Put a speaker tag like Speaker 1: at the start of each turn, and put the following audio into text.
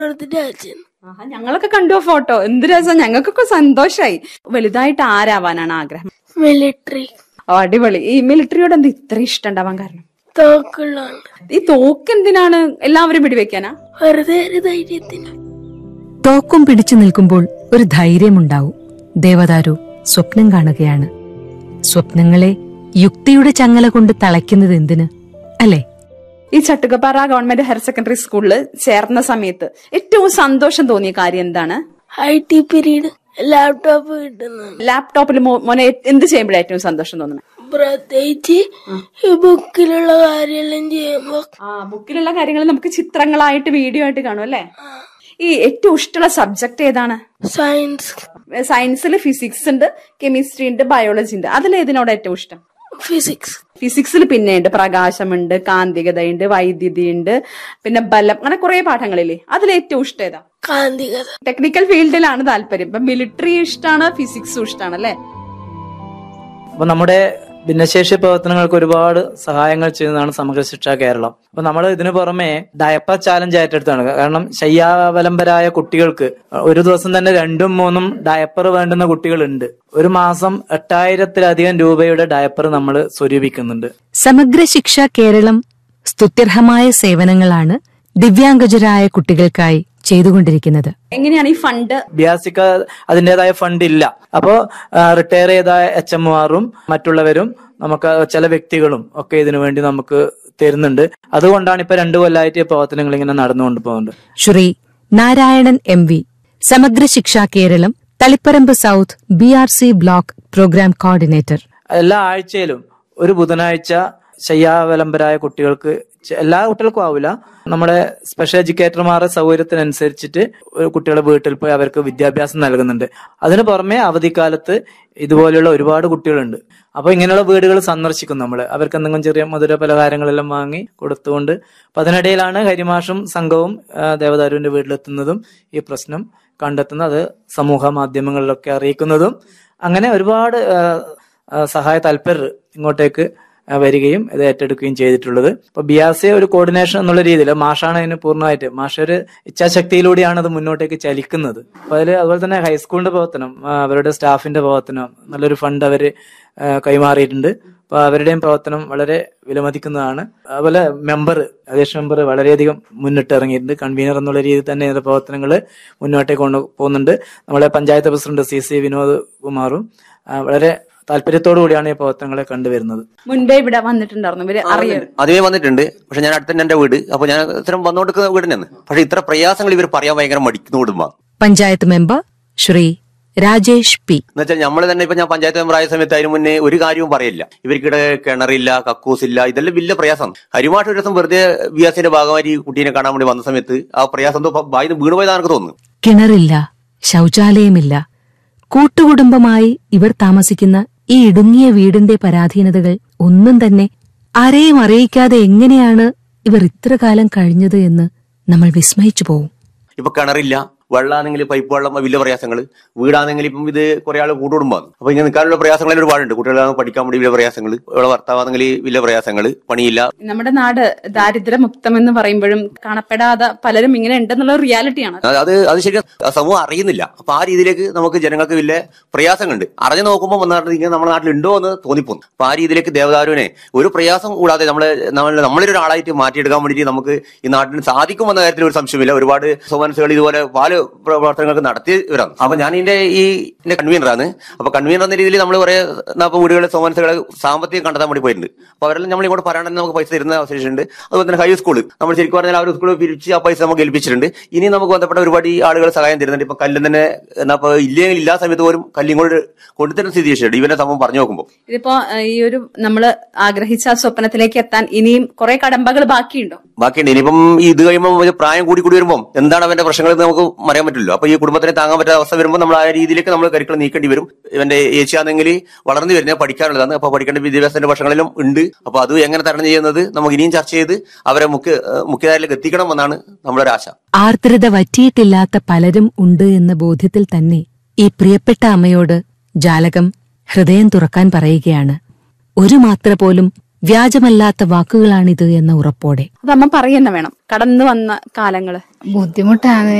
Speaker 1: അടുത്തിട്ട് അച്ഛൻ
Speaker 2: ആഹാ, ഞങ്ങളൊക്കെ കണ്ടു ആ ഫോട്ടോ എന്ത് രസം ഞങ്ങൾക്കൊക്കെ സന്തോഷായി വലുതായിട്ട് ആരാവാനാണ് ആഗ്രഹം
Speaker 1: മിലിറ്ററി
Speaker 2: ഓ, അടിപൊളി ഈ മിലിറ്ററിയോട് എന്താ ഇത്ര ഇഷ്ടം ഉണ്ടാവാൻ കാരണം
Speaker 1: തോക്കുള്ളാണ്
Speaker 2: ഈ തോക്ക് എന്തിനാണ് എല്ലാവരും വെടിവെക്കാനാ
Speaker 1: വെറുതെ ഒരു ധൈര്യത്തിന്
Speaker 3: തോക്കും പിടിച്ചു നിൽക്കുമ്പോൾ ഒരു ധൈര്യമുണ്ടാവും ദേവദാരു സ്വപ്നം കാണുകയാണ് സ്വപ്നങ്ങളെ യുക്തിയുടെ ചങ്ങല കൊണ്ട് തളയ്ക്കുന്നത് എന്തിന് അല്ലേ
Speaker 2: ഈ ചട്ടുകപ്പാറ ഗവൺമെന്റ് ഹയർ സെക്കൻഡറി സ്കൂളിൽ ചേർന്ന സമയത്ത് ഏറ്റവും സന്തോഷം തോന്നിയ കാര്യം എന്താണ്
Speaker 1: ഐ ടി പീരീഡ് ലാപ്ടോപ്പ് കിട്ടുന്നതാണ്
Speaker 2: ലാപ്ടോപ്പിൽ മോനെ എന്ത് ചെയ്യുമ്പോഴാണ് ഏറ്റവും സന്തോഷം തോന്നുന്നത്
Speaker 1: പ്രത്യേകിച്ച് ഈ ബുക്കിലുള്ള കാര്യമെല്ലാം ചെയ്യുമ്പോ
Speaker 2: ആ ബുക്കിലുള്ള കാര്യങ്ങൾ നമുക്ക് ചിത്രങ്ങളായിട്ട് വീഡിയോ ആയിട്ട് കാണും അല്ലേ ഈ ഏറ്റവും ഇഷ്ടമുള്ള സബ്ജക്ട് ഏതാണ്
Speaker 1: സയൻസ്
Speaker 2: സയൻസിൽ ഫിസിക്സ് ഉണ്ട് കെമിസ്ട്രി ഉണ്ട് ബയോളജി ഉണ്ട് അതിൽ ഏതിനോട് ഏറ്റവും ഇഷ്ടം
Speaker 1: ഫിസിക്സ്
Speaker 2: ഫിസിക്സിൽ പിന്നെ ഉണ്ട് പ്രകാശമുണ്ട് കാന്തികതയുണ്ട് വൈദ്യുതി ഉണ്ട് പിന്നെ ബലം അങ്ങനെ കുറെ പാഠങ്ങളില്ലേ അതിൽ ഏറ്റവും ഇഷ്ടം ഏതാ
Speaker 1: കാന്തികത
Speaker 2: ടെക്നിക്കൽ ഫീൽഡിലാണ് താല്പര്യം ഇപ്പൊ മിലിറ്ററി ഇഷ്ടമാണ് ഫിസിക്സും ഇഷ്ടമാണ് അല്ലേ
Speaker 4: അപ്പൊ നമ്മുടെ ഭിന്നശേഷി പ്രവർത്തനങ്ങൾക്ക് ഒരുപാട് സഹായങ്ങൾ ചെയ്യുന്നതാണ് സമഗ്ര ശിക്ഷ കേരളം അപ്പൊ നമ്മൾ ഇതിനു പുറമെ ഡയപ്പർ ചാലഞ്ച് ഏറ്റെടുത്താണ് കാരണം ശയ്യാവലംബരായ കുട്ടികൾക്ക് ഒരു ദിവസം തന്നെ രണ്ടും മൂന്നും ഡയപ്പർ വേണ്ടുന്ന കുട്ടികളുണ്ട് ഒരു മാസം എട്ടായിരത്തിലധികം രൂപയുടെ ഡയപ്പർ നമ്മൾ സ്വരൂപിക്കുന്നുണ്ട്
Speaker 3: സമഗ്ര ശിക്ഷ കേരളം സ്തുത്യർഹമായ സേവനങ്ങളാണ് ദിവ്യാംഗജരായ കുട്ടികൾക്കായി ചെയ്തുകൊണ്ടിരിക്കുന്നത്
Speaker 2: എങ്ങനെയാണ് ഈ ഫണ്ട്
Speaker 4: ബിയാസിക്ക് അതിൻ്റെതായ ഫണ്ട് ഇല്ല അപ്പോ റിട്ടയർ ചെയ്ത എച്ച് എംമാരും മറ്റുള്ളവരും നമുക്ക് ചില വ്യക്തികളും ഒക്കെ ഇതിനു വേണ്ടി നമുക്ക് തരുന്നുണ്ട് അതുകൊണ്ടാണ് ഇപ്പൊ രണ്ടു കൊല്ലമായിട്ട് ഈ പ്രവർത്തനങ്ങൾ ഇങ്ങനെ നടന്നുകൊണ്ട് പോകുന്നത്
Speaker 3: Shri Narayanan M V Samagra Shiksha Keralam Taliparamba south B R C block programme coordinator
Speaker 4: എല്ലാ ആഴ്ചയിലും ഒരു ബുധനാഴ്ച ശയ്യാവലംബരായ കുട്ടികൾക്ക് ചെ- എല്ലാ കുട്ടികൾക്കും ആവില്ല നമ്മുടെ സ്പെഷ്യൽ എഡ്യൂക്കേറ്റർമാരുടെ സൗകര്യത്തിനനുസരിച്ചിട്ട് ഒരു കുട്ടികളെ വീട്ടിൽ പോയി അവർക്ക് വിദ്യാഭ്യാസം നൽകുന്നുണ്ട് അതിന് പുറമെ അവധിക്കാലത്ത് ഇതുപോലെയുള്ള ഒരുപാട് കുട്ടികളുണ്ട് അപ്പൊ ഇങ്ങനെയുള്ള വീടുകൾ സന്ദർശിക്കും നമ്മൾ അവർക്ക് എന്തെങ്കിലും ചെറിയ മധുര പലഹാരങ്ങളെല്ലാം വാങ്ങി കൊടുത്തുകൊണ്ട് അപ്പൊ അതിനിടയിലാണ് ഹരിമാഷും സംഘവും ആ, ദേവദാരുവിന്റെ വീട്ടിലെത്തുന്നതും ഈ പ്രശ്നം കണ്ടെത്തുന്നത് അത് സമൂഹ മാധ്യമങ്ങളിലൊക്കെ അറിയിക്കുന്നതും അങ്ങനെ ഒരുപാട് ആ, ആ, സഹായ താല്പര്യർ ഇങ്ങോട്ടേക്ക് ആ, വരികയും ഇത് ഏറ്റെടുക്കുകയും ചെയ്തിട്ടുള്ളത് ഇപ്പൊ ബി ആർ സി ഒരു കോർഡിനേഷൻ എന്നുള്ള രീതിയിൽ മാഷാണ് അതിന് പൂർണ്ണമായിട്ട് മാഷ ഒരു ഇച്ഛാശക്തിയിലൂടെയാണ് അത് മുന്നോട്ടേക്ക് ചലിക്കുന്നത് അപ്പൊ അതിൽ അതുപോലെ തന്നെ ഹൈസ്കൂളിന്റെ പ്രവർത്തനം ആ, അവരുടെ സ്റ്റാഫിന്റെ പ്രവർത്തനം നല്ലൊരു ഫണ്ട് അവര് ആ, കൈമാറിയിട്ടുണ്ട് അപ്പൊ അവരുടെയും പ്രവർത്തനം വളരെ വിലമതിക്കുന്നതാണ് അതുപോലെ മെമ്പർ അധ്യക്ഷ മെമ്പർ വളരെയധികം മുന്നിട്ട് ഇറങ്ങിയിട്ടുണ്ട് കൺവീനർ എന്നുള്ള രീതിയിൽ തന്നെ ഇതിന്റെ പ്രവർത്തനങ്ങൾ മുന്നോട്ടേക്ക് കൊണ്ട് പോകുന്നുണ്ട് നമ്മളെ panchayat president C C Vinod കുമാറും ആ, വളരെ താല്പര്യത്തോടു കൂടിയാണ് ഈ പ്രവർത്തനങ്ങളെ കണ്ടുവരുന്നത്
Speaker 2: മുൻപേ ഇവിടെ വന്നിട്ടുണ്ടായിരുന്നു ഇവര് അറിയാം
Speaker 5: ആദ്യമേ വന്നിട്ടുണ്ട് പക്ഷെ ഞാൻ അടുത്ത തന്നെ എന്റെ വീട് അപ്പൊ ഞാൻ ഇത്തരം വന്നുകൊടുക്കുന്ന വീട് തന്നെയാണ് പക്ഷെ ഇത്ര പ്രയാസങ്ങൾ ഇവർ പറയാൻ ഭയങ്കര മടിക്കുന്ന കുടുംബ
Speaker 3: പഞ്ചായത്ത് മെമ്പർ ശ്രീ രാജേഷ് പി
Speaker 5: എന്ന് വെച്ചാൽ നമ്മൾ തന്നെ ഇപ്പൊ ഞാൻ പഞ്ചായത്ത് മെമ്പർ ആയ സമയത്ത് അതിന് മുന്നേ ഒരു കാര്യവും പറയില്ല ഇവർക്കിടെ കിണറില്ല കക്കൂസില്ല ഇതെല്ലാം വലിയ പ്രയാസമാണ് ഹരിമാട്ട് ഒരു ദിവസം വെറുതെ ബി എസ് സിന്റെ ഭാഗമായി ഈ കുട്ടീനെ കാണാൻ വേണ്ടി വന്ന സമയത്ത് ആ പ്രയാസം എന്തോ വായിന്ന് വീണ് പോയതാണ് എനിക്ക് തോന്നുന്നു
Speaker 3: കിണറില്ല ശൗചാലയമില്ല കൂട്ടുകുടുംബമായി ഇവർ താമസിക്കുന്ന ഈ ഇടുങ്ങിയ വീടിന്റെ പരാധീനതകൾ ഒന്നും തന്നെ ആരെയും അറിയിക്കാതെ എങ്ങനെയാണ് ഇവർ ഇത്ര കാലം കഴിഞ്ഞത് എന്ന് നമ്മൾ വിസ്മയിച്ചു പോവും
Speaker 5: ഇപ്പൊ കിണറില്ല വെള്ളമാണെങ്കിൽ പൈപ്പ് വെള്ളം വലിയ പ്രയാസങ്ങൾ വീടാണെങ്കിൽ ഇപ്പം ഇത് കുറെ ആൾ കൂടുകുടുംബമാണ് അപ്പൊ ഇങ്ങനെ നിൽക്കാനുള്ള പ്രയാസങ്ങൾ ഒരുപാടുണ്ട് കുട്ടികളെ പഠിക്കാൻ വേണ്ടി വലിയ പ്രയാസങ്ങൾ ഇവിടെ ഭർത്താവാണെങ്കിൽ വലിയ പ്രയാസങ്ങൾ പണിയില്ല
Speaker 2: നമ്മുടെ നാട് ദാരിദ്ര്യമുക്തം എന്ന് പറയുമ്പോഴും കാണപ്പെടാതെ പലരും ഇങ്ങനെ ഉണ്ടെന്നുള്ള റിയാലിറ്റിയാണ്
Speaker 5: അത് അത് അത് ശരിക്കും സമൂഹം അറിയുന്നില്ല അപ്പൊ ആ രീതിയിലേക്ക് നമുക്ക് ജനങ്ങൾക്ക് വലിയ പ്രയാസങ്ങളുണ്ട് അറിഞ്ഞു നോക്കുമ്പോൾ വന്നിട്ട് ഇങ്ങനെ നമ്മുടെ നാട്ടിൽ ഉണ്ടോ എന്ന് തോന്നിപ്പോന്നു അപ്പൊ ആ രീതിയിലേക്ക് ദേവദാരുവിനെ ഒരു പ്രയാസം കൂടാതെ നമ്മളെ നമ്മൾ നമ്മളൊരാളായിട്ട് മാറ്റിയെടുക്കാൻ വേണ്ടിയിട്ട് നമുക്ക് ഈ നാട്ടിൽ സാധിക്കുമെന്ന കാര്യത്തിൽ ഒരു സംശയമില്ല ഒരുപാട് സോമൻസുകൾ ഇതുപോലെ പല പ്രവർത്തനങ്ങൾക്ക് നടത്തിയവരാണ് അപ്പൊ ഞാൻ ഇതിന്റെ ഈ ഇതിന്റെ കൺവീനറാണ് അപ്പൊ കൺവീനർ എന്ന രീതിയിൽ നമ്മൾ കുറെ നാൽപ്പത് വീടുകളിലെ സോമൻസുകളെ സാമ്പത്തികം കണ്ടെത്താൻ വേണ്ടി പോയിട്ടുണ്ട് അപ്പൊ അവരെല്ലാം നമ്മൾ ഇങ്ങോട്ട് പറയാൻ നമുക്ക് പൈസ തരുന്ന അവസരമുണ്ട് അതുപോലെ തന്നെ ഹൈ സ്കൂൾ നമ്മൾ ശരിക്കും പറഞ്ഞാൽ ആ ഒരു സ്കൂൾ പിരിച്ച് ആ പൈസ നമുക്ക് ഏൽപ്പിച്ചിട്ടുണ്ട് ഇനി നമുക്ക് ബന്ധപ്പെട്ട ഒരുപാട് ഈ ആളുകൾ സഹായം തരുന്നുണ്ട് ഇപ്പൊ കല്ലും തന്നെ എന്നാ ഇപ്പൊ ഇല്ലെങ്കിൽ ഇല്ലാ സമയത്ത് പോലും കല്ലും കൊണ്ട് കൊണ്ടുതരുന്ന സ്ഥിതി ഉണ്ട് ഇവന്റെ സംഭവം പറഞ്ഞു നോക്കുമ്പോൾ
Speaker 2: ഇതിപ്പോ ഏഹ്, ഈ ഒരു നമ്മള് ആഗ്രഹിച്ച ആ സ്വപ്നത്തിലേക്ക് എത്താൻ ഇനിയും കുറെ കടമ്പകൾ ബാക്കിയുണ്ടോ
Speaker 5: ബാക്കിയുണ്ട് ഇനിയിപ്പം ഈ ഇത് കഴിയുമ്പോൾ ഒരു പ്രായം കൂടി കൂടി വരുമ്പോൾ എന്താണ് അവന്റെ പ്രശ്നങ്ങൾ എന്ന് നമുക്ക് അറിയാൻ പറ്റില്ലല്ലോ അപ്പൊ ഈ കുടുംബത്തിനെ താങ്ങാൻ പറ്റാത്ത അവസ്ഥ വരുമ്പോൾ നമ്മൾ ആ രീതിയിലേക്ക് നമ്മൾ കരിക്കുകൾ നീക്കേണ്ടി വരും ഇവന്റെ ഏച്ചിയാണെങ്കിൽ വളർന്നു വരുന്നത് പഠിക്കാനുള്ളതാണ് അപ്പൊ പഠിക്കേണ്ട വിദ്യാഭ്യാസത്തിന്റെ പ്രശ്നങ്ങളിലും ഉണ്ട് അപ്പൊ അത് എങ്ങനെ തരണം ചെയ്യുന്നത് നമുക്ക് ഇനിയും ചർച്ച ചെയ്ത് അവരെ മുഖ്യ മുഖ്യധാരയിലേക്ക് എത്തിക്കണം എന്നാണ് നമ്മുടെ ഒരു ആശ
Speaker 3: ആർദ്രത വറ്റിയിട്ടില്ലാത്ത പലരും ഉണ്ട് എന്ന ബോധ്യത്തിൽ തന്നെ ഈ പ്രിയപ്പെട്ട അമ്മയോട് ജാലകം ഹൃദയം തുറക്കാൻ പറയുകയാണ് ഒരു മാത്ര പോലും വ്യാജമല്ലാത്ത വാക്കുകളാണിത് എന്ന ഉറപ്പോടെ
Speaker 2: അത് അമ്മ പറയുന്ന വേണം കടന്നു വന്ന കാലങ്ങള്
Speaker 6: ബുദ്ധിമുട്ടാണ്